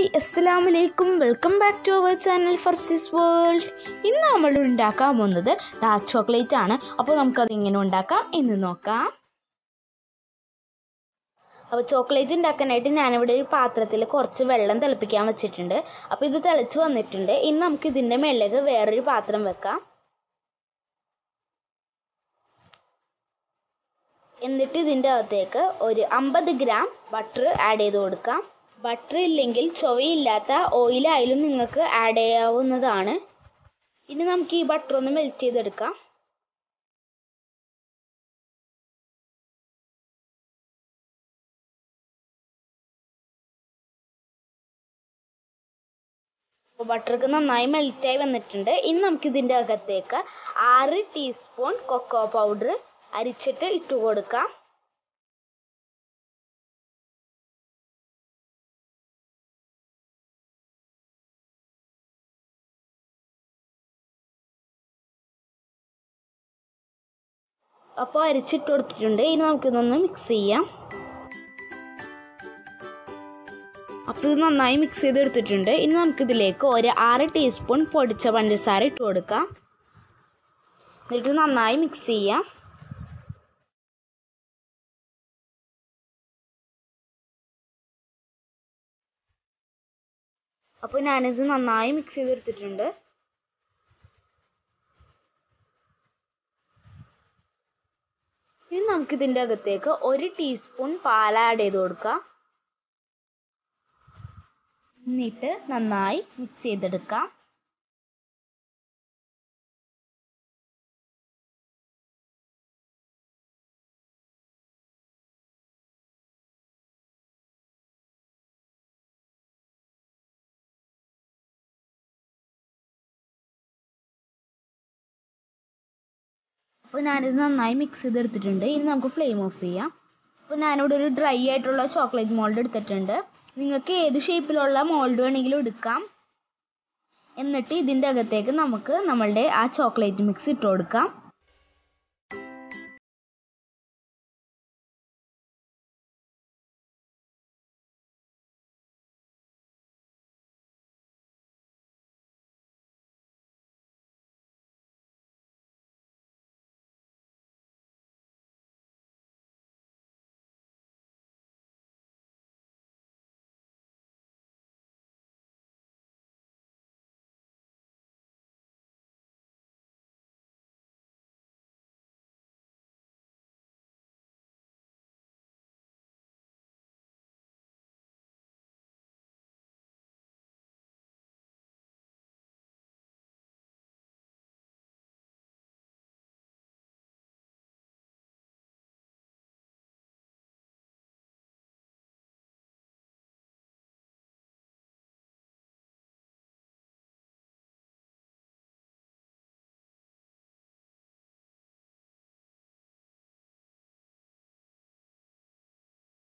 അസ്സലാമു അലൈക്കും welcome back to our channel ഫർസിസ് വേൾഡ് ഇന്ന് നമ്മൾ ഉണ്ടാക്കാൻ പോകുന്നത് ഡാർക്ക് ചോക്ലേറ്റ് ആണ് അപ്പോൾ നമുക്കത് എങ്ങനെ ഉണ്ടാക്കാം എന്ന് നോക്കാം അപ്പോൾ ചോക്ലേറ്റ് ഉണ്ടാക്കാനായിട്ട് ഞാനിവിടെ ഒരു പാത്രത്തിൽ കുറച്ച് വെള്ളം തിളപ്പിക്കാൻ വെച്ചിട്ടുണ്ട് അപ്പോൾ ഇത് തിളച്ച് വന്നിട്ടുണ്ട് ഇനി നമുക്ക് ഇതിൻ്റെ മേളിലേക്ക് വേറൊരു പാത്രം വെക്കാം എന്നിട്ട് ഇതിൻ്റെ അകത്തേക്ക് ഒരു അമ്പത് ഗ്രാം ബട്ടർ ആഡ് ചെയ്ത് കൊടുക്കാം ബട്ടർ ഇല്ലെങ്കിൽ ചൊവയില്ലാത്ത ഓയിലായാലും നിങ്ങൾക്ക് ആഡ് ചെയ്യാവുന്നതാണ് ഇനി നമുക്ക് ഈ ബട്ടർ ഒന്ന് മെൽറ്റ് ചെയ്തെടുക്കാം അപ്പോൾ ബട്ടർക്ക് നന്നായി മെൽറ്റായി വന്നിട്ടുണ്ട് ഇനി നമുക്ക് ഇതിൻ്റെ അകത്തേക്ക് ആറ് ടീസ്പൂൺ കൊക്കോ പൗഡർ അരിച്ചിട്ട് ഇട്ട് കൊടുക്കാം അപ്പോൾ അരിച്ചിട്ട് കൊടുത്തിട്ടുണ്ട് ഇനി നമുക്കിതൊന്ന് മിക്സ് ചെയ്യാം അപ്പോൾ ഇത് നന്നായി മിക്സ് ചെയ്തെടുത്തിട്ടുണ്ട് ഇനി നമുക്കിതിലേക്ക് ഒരു ആറ് ടീസ്പൂൺ പൊടിച്ച പഞ്ചസാര ഇട്ട് കൊടുക്കാം എന്നിട്ട് നന്നായി മിക്സ് ചെയ്യാം അപ്പോൾ ഞാനിത് നന്നായി മിക്സ് ചെയ്തെടുത്തിട്ടുണ്ട് ഇനി നമുക്ക് ഇതിൻ്റെ അകത്തേക്ക് ഒരു ടീസ്പൂൺ പാൽ ആഡ് ചെയ്ത് കൊടുക്കാം എന്നിട്ട് നന്നായി മിക്സ് ചെയ്തെടുക്കാം അപ്പോൾ ഞാനിത് നന്നായി മിക്സ് ചെയ്തെടുത്തിട്ടുണ്ട് ഇനി നമുക്ക് ഫ്ലെയിം ഓഫ് ചെയ്യാം അപ്പോൾ ഞാനിവിടെ ഒരു ഡ്രൈ ആയിട്ടുള്ള ചോക്ലേറ്റ് മോൾഡ് എടുത്തിട്ടുണ്ട് നിങ്ങൾക്ക് ഏത് ഷേപ്പിലുള്ള മോൾഡ് വേണമെങ്കിലും എടുക്കാം എന്നിട്ട് ഇതിൻ്റെ അകത്തേക്ക് നമുക്ക് നമ്മളുടെ ആ ചോക്ലേറ്റ് മിക്സ് ഇട്ട് കൊടുക്കാം